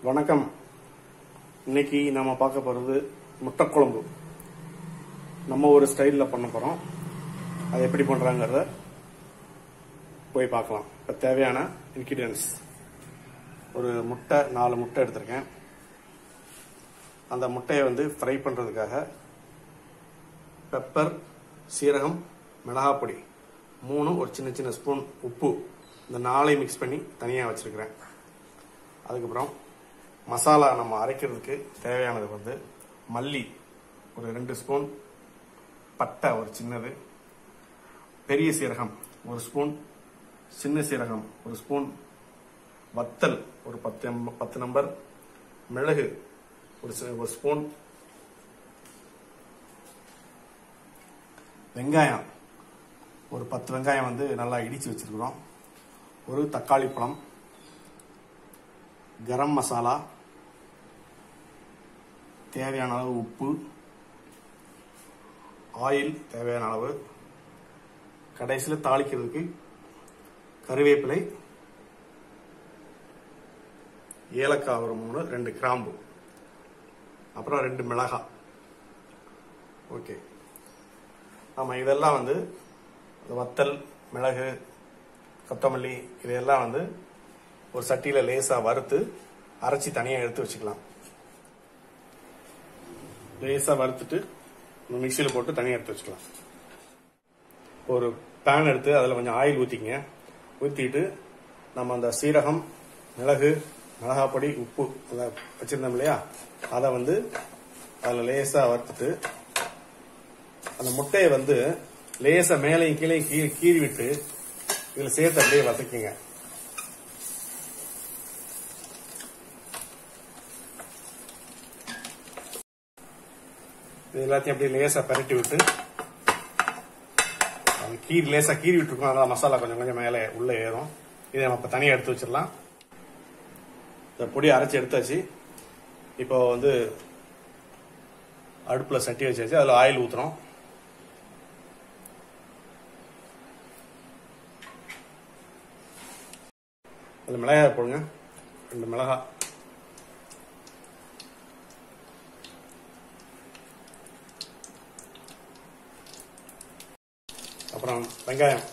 வணக்கம் இன்னைக்கு நாம பார்க்க போறது முட்டை குழம்பு நம்ம ஒரு ஸ்டைலில் பண்ண போறோம் அது எப்படி பண்றாங்கிறத போய் பார்க்கலாம் இப்போ தேவையான இன்கிரியன்ஸ் ஒரு முட்டை நாலு முட்டை எடுத்திருக்கேன் அந்த முட்டையை வந்து ஃப்ரை பண்றதுக்காக பெப்பர் சீரகம் மிளகாப்பொடி மூணு ஒரு சின்ன சின்ன ஸ்பூன் உப்பு இந்த நாளையும் மிக்ஸ் பண்ணி தனியாக வச்சிருக்கிறேன் அதுக்கப்புறம் மசாலா நம்ம அரைக்கிறதுக்கு தேவையானது வந்து மல்லி ஒரு ரெண்டு ஸ்பூன் பட்டை ஒரு சின்னது பெரிய சீரகம் ஒரு ஸ்பூன் சின்ன சீரகம் ஒரு ஸ்பூன் வத்தல் ஒரு பத்து எம்- பத்து நம்பர் மிளகு ஒரு சி- ஒரு ஸ்பூன் வெங்காயம் ஒரு பத்து வெங்காயம் வந்து நல்லா இடிச்சு வச்சிருக்கிறோம் ஒரு தக்காளி பழம் கரம் மசாலா தேவையான அளவு உப்பு ஆயில் தேவையான அளவு கடைசியில் தாளிக்கிறதுக்கு கருவேப்பிலை ஏலக்காய் ஒரு மூணு ரெண்டு கிராம்பு அப்புறம் ரெண்டு மிளகாய் ஓகே ஆமாம் இதெல்லாம் வந்து இந்த வத்தல் மிளகு கொத்தமல்லி இதையெல்லாம் வந்து ஒரு சட்டியில் லேசாக வறுத்து அரைச்சி தனியாக எடுத்து வச்சுக்கலாம் லேசாக வறுத்துட்டு மிக்சியில் போட்டு தனியாக எடுத்து வச்சுக்கலாம் ஒரு பேன் எடுத்து அதில் கொஞ்சம் ஆயில் ஊற்றிக்கங்க ஊற்றிட்டு நம்ம அந்த சீரகம் மிளகு மிளகாப்பொடி உப்பு அதை வச்சுருந்தோம் இல்லையா அதை வந்து அதில் லேசாக வறுத்துட்டு அந்த முட்டையை வந்து லேசா மேலையும் கீழே கீறி கீறி விட்டு இதுல சேர்த்து அப்படியே வதக்குங்க இது எல்லாத்தையும் அப்படியே லேசா பரட்டி விட்டு அது கீரி லேசா கீறி விட்டுருக்கோம் அதான் மசாலா கொஞ்சம் கொஞ்சம் மேலே உள்ள ஏறும் இதை நம்ம இப்ப தனியா எடுத்து வச்சிடலாம் இந்த பொடி அரைச்சி எடுத்தாச்சு இப்போ வந்து அடுப்புல சட்டி வச்சாச்சு அதுல ஆயில் ஊத்துறோம் அதில் மிளகாய் போடுங்க ரெண்டு மிளகாய் அப்புறம் வெங்காயம்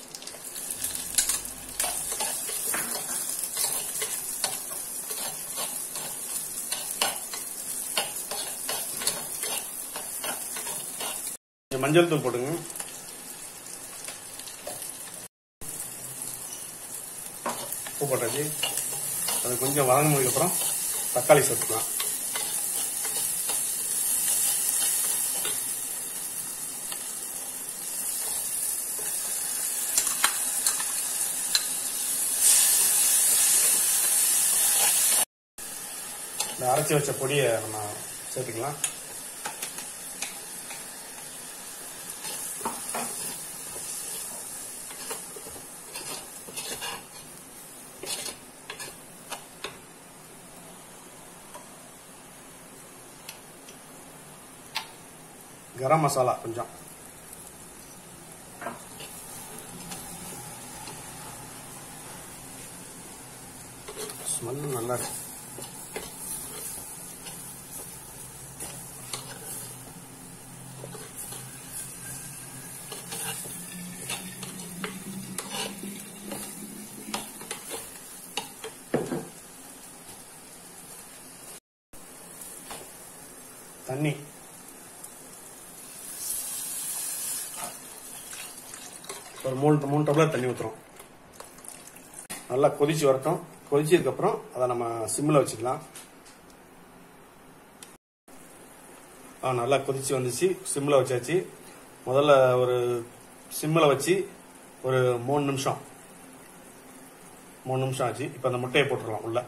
கொஞ்சம் மஞ்சள் தூள் போடுங்க உப்பு போட்டாச்சு அது கொஞ்சம் வதங்கினதுக்கு அப்புறம் தக்காளி சேர்த்துக்கலாம் இந்த அரைச்சி வச்ச பொடியை நம்ம சேர்த்துக்கலாம் கரம் மசாலா கொஞ்சம் ஸ்மெல் நல்லா இருக்கு தண்ணி ஒரு மூணு மூணு டம்ளர் தண்ணி ஊற்றுறோம் நல்லா கொதிச்சு வரட்டும் கொதிச்சதுக்கு அப்புறம் அதை நம்ம சிம்மில் வச்சுக்கலாம் ஆ நல்லா கொதிச்சு வந்துச்சு சிம்மில் வச்சாச்சு முதல்ல ஒரு சிம்மில் வச்சு ஒரு மூணு நிமிஷம் மூணு நிமிஷம் ஆச்சு இப்போ அந்த முட்டையை போட்டுடலாம் உள்ள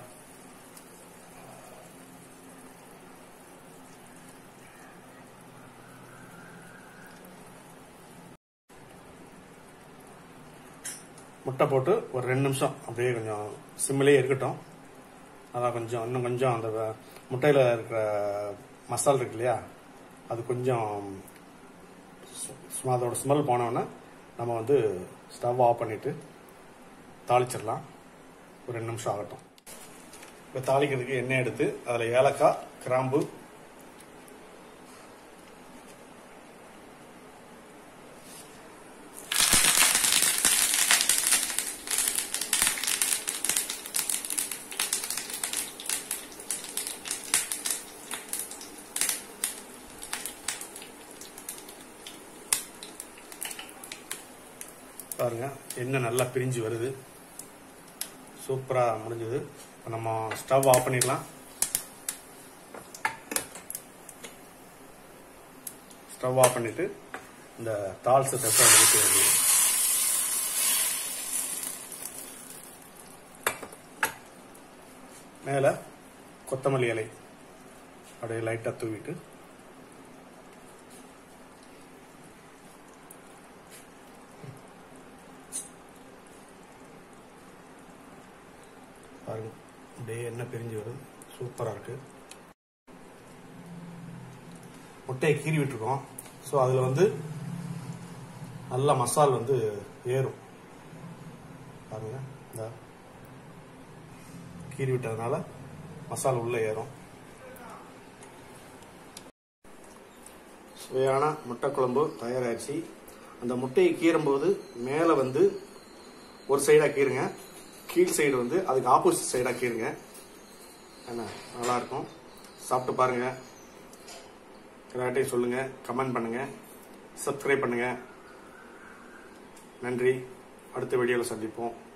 முட்டை போட்டு ஒரு ரெண்டு நிமிஷம் அப்படியே கொஞ்சம் சிம்மிலே இருக்கட்டும் அதான் கொஞ்சம் இன்னும் கொஞ்சம் அந்த வ- முட்டையில இருக்கிற மசால் இருக்கு இல்லையா அது கொஞ்சம் சு- சும்மா அதோட ஸ்மெல் போனோடனே நம்ம வந்து ஸ்டவ் ஆஃப் பண்ணிட்டு தாளிச்சிடலாம் ஒரு ரெண்டு நிமிஷம் ஆகட்டும் இப்போ தாளிக்கிறதுக்கு எண்ணெய் எடுத்து அதில் ஏலக்காய் கிராம்பு பாருங்க எண்ணெய் நல்லா பிரிஞ்சு வருது சூப்பராக முடிஞ்சது இப்போ நம்ம ஸ்டவ் ஆஃப் பண்ணிடலாம் ஸ்டவ் ஆஃப் பண்ணிட்டு இந்த தால்சை தப்பா ஊற்றி வேண்டியது மேலே கொத்தமல்லி இலை அப்படியே லைட்டாக தூவிட்டு பாருங்க அப்படியே எண்ணெய் பிரிஞ்சு வருது சூப்பராக இருக்கு முட்டையை கீறி விட்டுருக்கோம் ஸோ அதில் வந்து நல்ல மசால் வந்து ஏறும் பாருங்க இந்த கீறி விட்டதுனால மசால் உள்ள ஏறும் சுவையான முட்டை குழம்பு தயாராகிடுச்சு அந்த முட்டையை கீறும்போது மேலே வந்து ஒரு சைடாக கீறுங்க கீழ் சைடு வந்து அதுக்கு ஆப்போசிட் சைடாக கீறுங்க என்ன நல்லா இருக்கும் சாப்பிட்டு பாருங்க எல்லார்ட்டையும் சொல்லுங்க கமெண்ட் பண்ணுங்க சப்ஸ்கிரைப் பண்ணுங்க நன்றி அடுத்த வீடியோவில் சந்திப்போம்